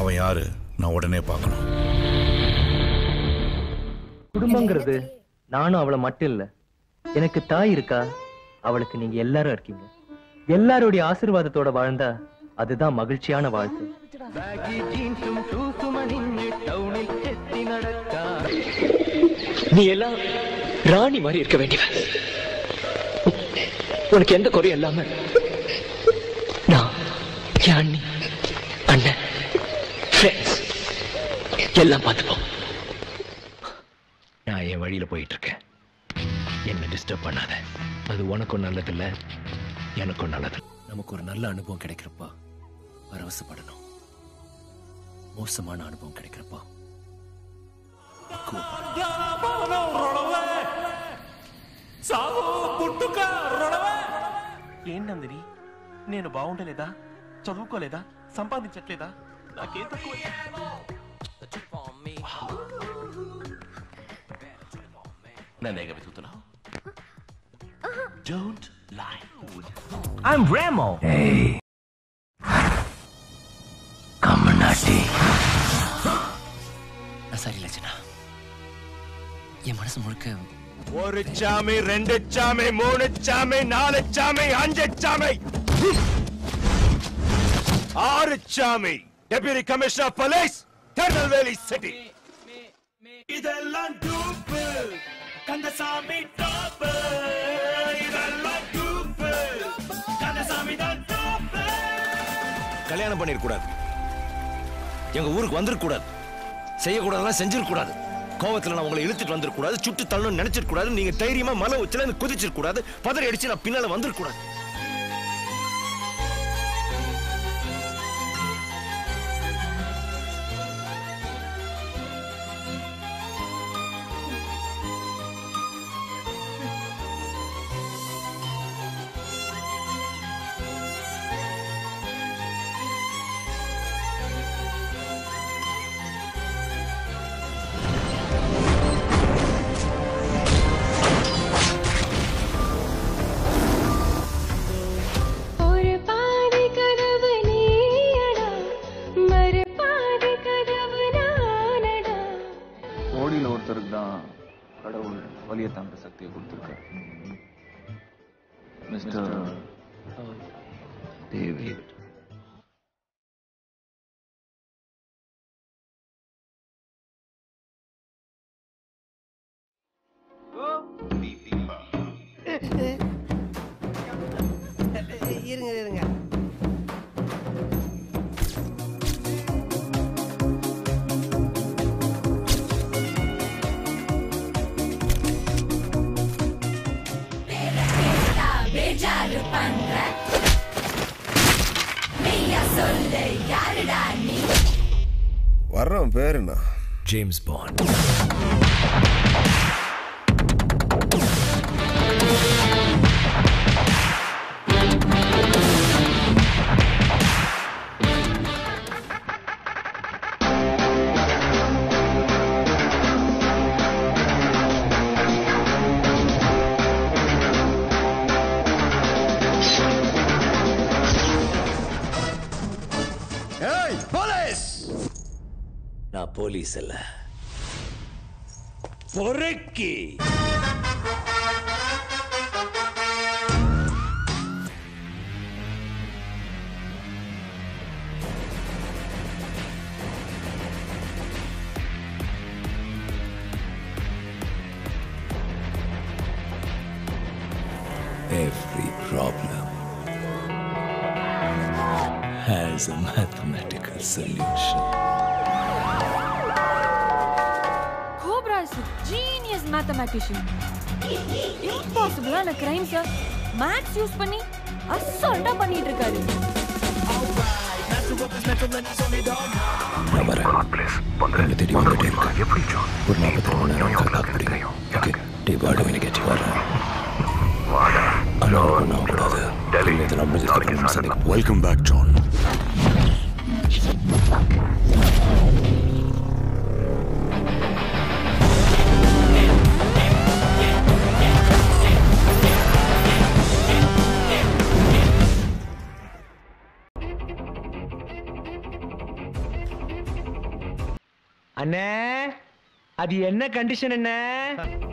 அவன் யாரு நான் உடனே பார்க்கணும் குடும்பங்கிறது நானும் அவளை மட்டும் இல்ல எனக்கு தாய் இருக்கா அவளுக்கு நீங்க எல்லாரும் இருக்கீங்க எல்லாருடைய ஆசீர்வாதத்தோட வாழ்ந்தா அதுதான் மகிழ்ச்சியான வாழ்க்கை நீ எல்லாம் ராணி மாதிரி இருக்க வேண்டியவன் உனக்கு எந்த குறையும் இல்லாம நான் என் அண்ணி அண்ணன் ஃப்ரெண்ட்ஸ் எல்லாம் பார்த்துப்போம் நான் என் வழியில போயிட்டு இருக்கேன் என்ன டிஸ்டர்ப் பண்ணாத அது உனக்கும் நல்லதில்ல எனக்கும் நல்லது நமக்கு ஒரு நல்ல அனுபவம் கிடைக்கிறப்பா பரவசப்படணும் மோசமான அனுபவம் கிடைக்கிறப்பா సావు పుట్టుక రొడవే ఏంటందిని నేను బాగుండలేదా చదువుకోలేదా సంపాదించట్లేదా నాకేం తక్కువ నన్నేగ వెతుకుతున్నావు డోంట్ లై ఐఎమ్ రేమో கம்மநாட்டி சரி லட்சணா என் மனசு முழுக்க ஒரு சாமி ரெண்டு சாமி மூணு சாமி நாலு சாமி அஞ்சு சாமி ஆறு சாமி deputy commissioner police Tirunelveli city இதெல்லாம் டூப்பு கந்தசாமி டாப்பு இதெல்லாம் டூப்பு கந்தசாமி தான் டாப்பு கல்யாணம் பண்ணிருக்க எங்க ஊருக்கு வந்திருக்க கூடாது செய்யக்கூடாதுலாம் செஞ்சிருக்க கூடாது கோவத்துல நான் உங்களை இழுத்துட்டு வந்திருக்க கூடாது சுட்டு தள்ளணும் நினைச்சிருக்க கூடாது நீங்க தைரியமா மலை உச்சில இருந்து குதிச்சிருக்க கூடாது பதறி அடிச்சு நான் பின்னால வந்திருக்க கூடாது ஒரு பாதி கதவு நீயடா மறு பாதி கதவு நானடா கோடியில் ஒருத்தருக்கு தான் கடவுள் வலிய தாங்குற சக்தியை கொடுத்துருக்காரு மிஸ்டர் டேவிட் இருங்க இருங்க பேஜாரு பண்ற மெய்யா சொல்லு யாருடா நீ வர்றோம் பேர் என்ன ஜேம்ஸ் பாண்ட் ஏய் போலீஸ் நான் போலீஸ் இல்ல பொறுக்கி Every problem has a mathematical solution. Cobra is genius mathematician இம்பாசிபிளான கிரைம்ஸ மேத்ஸ் யூஸ் பண்ணி அசால்ட்டா பண்ணிட்டு இருக்காரு நான் வரேன் உங்களை தேடி வந்துட்டே இருக்கேன் ஒரு நாற்பத்தி மணி நேரம் காக்க முடியும் ஓகே டே வாட வேலை கேட்டு வரேன் ஆனால் ஒன்றும் கூடாது இதெல்லாம் முடிஞ்சதுக்கு சந்திக்கும் வெல்கம் பேக் ஜான் அண்ணே அது என்ன கண்டிஷன் என்ன